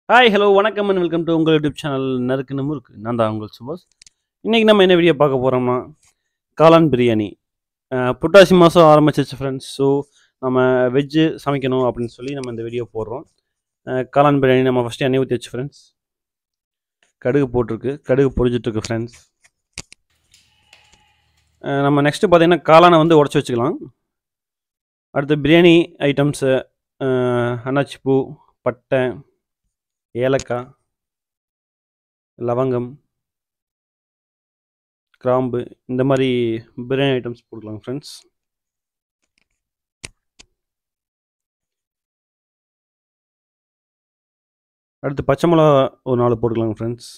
hi hello வணக்கம் and welcome to உங்கள் YouTube channel நறுக்குன்னு முறுக்கு நான் தான் உங்கள் சுபாஷ் இன்றைக்கி நம்ம என்ன வீடியோ பார்க்க போகிறோம்னா காளான் பிரியாணி அஹ், புரட்டாசி மாதம் ஆரம்பிச்சிச்சு ஃப்ரெண்ட்ஸ் ஸோ நம்ம வெஜ்ஜு சமைக்கணும் அப்படின்னு சொல்லி நம்ம இந்த வீடியோ போடுறோம் அஹ், காளான் பிரியாணி நம்ம ஃபஸ்ட்டு எண்ணெய் ஊற்றி வச்சு ஃப்ரெண்ட்ஸ் கடுகு போட்டிருக்கு கடுகு பொரிஞ்சிட்ருக்கு ஃப்ரெண்ட்ஸ் நம்ம நெக்ஸ்ட்டு பார்த்தீங்கன்னா காளானை வந்து உடச்சி வச்சுக்கலாம் அடுத்து பிரியாணி ஐட்டம்ஸு அன்னாச்சி பூ பட்டை ஏலக்காய் லவங்கம் கிராம்பு இந்த மாதிரி பிரியாணி ஐட்டம்ஸ் போட்டுக்கலாம் ஃப்ரெண்ட்ஸ் அடுத்து பச்சை மிளகா ஒரு நாலு போட்டுக்கலாம் ஃப்ரெண்ட்ஸ்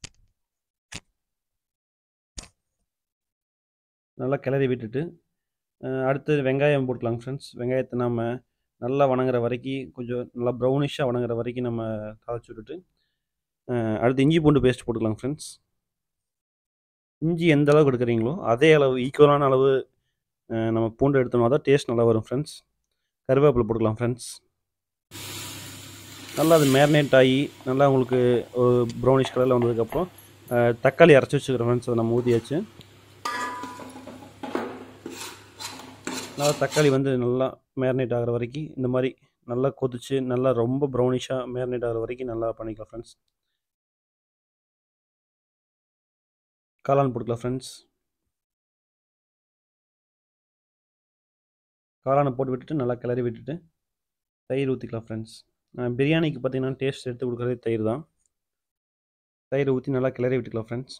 நல்லா கிளறி விட்டுட்டு அஹ், அடுத்து வெங்காயம் போட்டுக்கலாம் ஃப்ரெண்ட்ஸ் வெங்காயத்தை நம்ம நல்லா வணங்குற வரைக்கும் கொஞ்சம் நல்லா ப்ரௌனிஷாக வணங்குற வரைக்கும் நம்ம தாளிச்சு விட்டுட்டு அஹ், அடுத்து இஞ்சி பூண்டு பேஸ்ட் போட்டுக்கலாம் ஃப்ரெண்ட்ஸ் இஞ்சி எந்த அளவுக்கு எடுக்கிறீங்களோ அதே அளவு ஈக்குவலான அளவு அஹ், நம்ம பூண்டு எடுத்தோம்னா தான் டேஸ்ட் நல்லா வரும் ஃப்ரெண்ட்ஸ் கருவேப்பிலை போட்டுக்கலாம் ஃப்ரெண்ட்ஸ் நல்லா அது மேரினேட் ஆகி நல்லா உங்களுக்கு ஒரு ப்ரௌனிஷ் கலரில் வந்ததுக்கப்புறம் அஹ், தக்காளி அரைச்சி வச்சுக்கிறோம் ஃப்ரெண்ட்ஸ் அதை நம்ம ஊற்றியாச்சு நல்லா தக்காளி வந்து நல்லா மேரினேட் ஆகிற வரைக்கும் இந்த மாதிரி நல்லா கொதிச்சு நல்லா ரொம்ப ப்ரௌனிஷாக மேரினேட் ஆகிற வரைக்கும் நல்லா பண்ணிக்கலாம் ஃப்ரெண்ட்ஸ் காளான் போட்டுக்கலாம் ஃப்ரெண்ட்ஸ் காளானை போட்டு விட்டுட்டு நல்லா கிளறி விட்டுட்டு தயிர் ஊற்றிக்கலாம் ஃப்ரெண்ட்ஸ் பிரியாணிக்கு பார்த்தீங்கன்னா டேஸ்ட் எடுத்து கொடுக்குறதே தயிர் தான் தயிர் ஊற்றி நல்லா கிளறி விட்டுக்கலாம் ஃப்ரெண்ட்ஸ்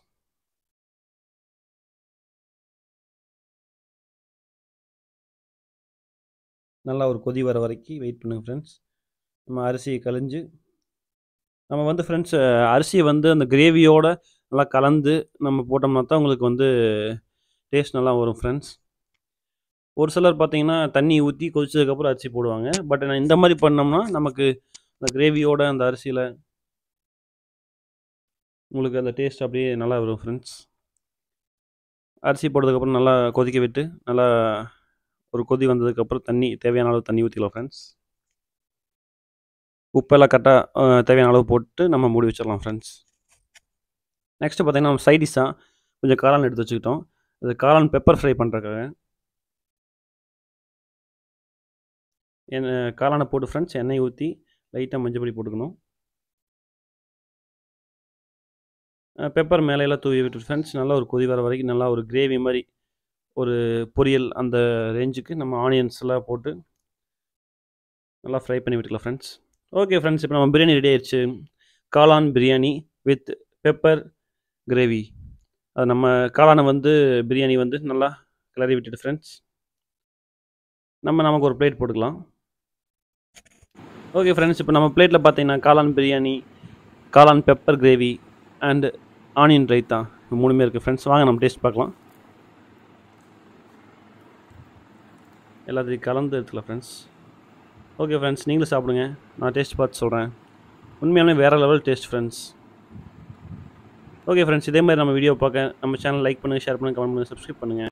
நல்லா ஒரு கொதி வர வரைக்கும் வெயிட் பண்ணுங்க ஃப்ரெண்ட்ஸ் நம்ம அரிசியை கழிஞ்சு நம்ம வந்து ஃப்ரெண்ட்ஸ் அரிசியை வந்து அந்த கிரேவியோட நல்லா கலந்து நம்ம போட்டோம்னா தான் உங்களுக்கு வந்து டேஸ்ட் நல்லா வரும் ஃப்ரெண்ட்ஸ் ஒரு சிலர் பார்த்தீங்கன்னா தண்ணி ஊற்றி கொதிச்சதுக்கப்புறம் அரிசி போடுவாங்க பட் நான் இந்த மாதிரி பண்ணோம்னா நமக்கு அந்த கிரேவியோட அந்த அரிசியில் உங்களுக்கு அந்த டேஸ்ட் அப்படியே நல்லா வரும் ஃப்ரெண்ட்ஸ் அரிசி போட்டதுக்கப்புறம் நல்லா கொதிக்க விட்டு நல்லா ஒரு கொதி வந்ததுக்கப்புறம் தண்ணி தேவையான அளவு தண்ணி ஊற்றிக்கலாம் ஃப்ரெண்ட்ஸ் உப்பெல்லாம் கரெக்டாக தேவையான அளவு போட்டு நம்ம மூடி வச்சிடலாம் ஃப்ரெண்ட்ஸ் நெக்ஸ்ட்டு பார்த்தீங்கன்னா நம்ம சைடிஷாக கொஞ்சம் காளான் எடுத்து வச்சுக்கிட்டோம் அது காளான் பெப்பர் ஃப்ரை பண்ணுறக்காக எண்ணெய் காளானை போட்டு ஃப்ரெண்ட்ஸ் எண்ணெய் ஊற்றி லைட்டாக மஞ்சள் பொடி போட்டுக்கணும் பெப்பர் மேலையெல்லாம் தூவி விட்டு ஃப்ரெண்ட்ஸ் நல்லா ஒரு கொதி வர வரைக்கும் நல்லா ஒரு கிரேவி மாதிரி ஒரு பொரியல் அந்த ரேஞ்சுக்கு நம்ம ஆனியன்ஸ் எல்லாம் போட்டு நல்லா ஃப்ரை பண்ணி விட்டுக்கலாம் ஃப்ரெண்ட்ஸ் ஓகே ஃப்ரெண்ட்ஸ் இப்போ நம்ம பிரியாணி ரெடி ஆயிடுச்சு காளான் பிரியாணி வித் பெப்பர் கிரேவி அது நம்ம காளானை வந்து பிரியாணி வந்து நல்லா கிளறி விட்டுட்டு ஃப்ரெண்ட்ஸ் நம்ம நமக்கு ஒரு பிளேட் போட்டுக்கலாம் ஓகே ஃப்ரெண்ட்ஸ் இப்போ நம்ம பிளேட்டில் பார்த்தீங்கன்னா காளான் பிரியாணி காளான் pepper gravy and onion raita இது மூணுமே இருக்குது ஃப்ரெண்ட்ஸ் வாங்க நம்ம டேஸ்ட் பார்க்கலாம் எல்லாத்தையும் கலந்து எடுத்துக்கலாம் ஃப்ரெண்ட்ஸ் ஓகே ஃப்ரெண்ட்ஸ் நீங்களும் சாப்பிடுங்க நான் டேஸ்ட் பார்த்து சொல்கிறேன் உண்மையாலுமே வேறு level taste friends okay friends இதே மாதிரி நம்ம வீடியோ பார்க்க நம்ம சேனல் லைக் பண்ணுங்கள் ஷேர் பண்ணுங்கள் கமெண்ட் பண்ணுங்கள் சப்ஸ்கிரைப் பண்ணுங்கள்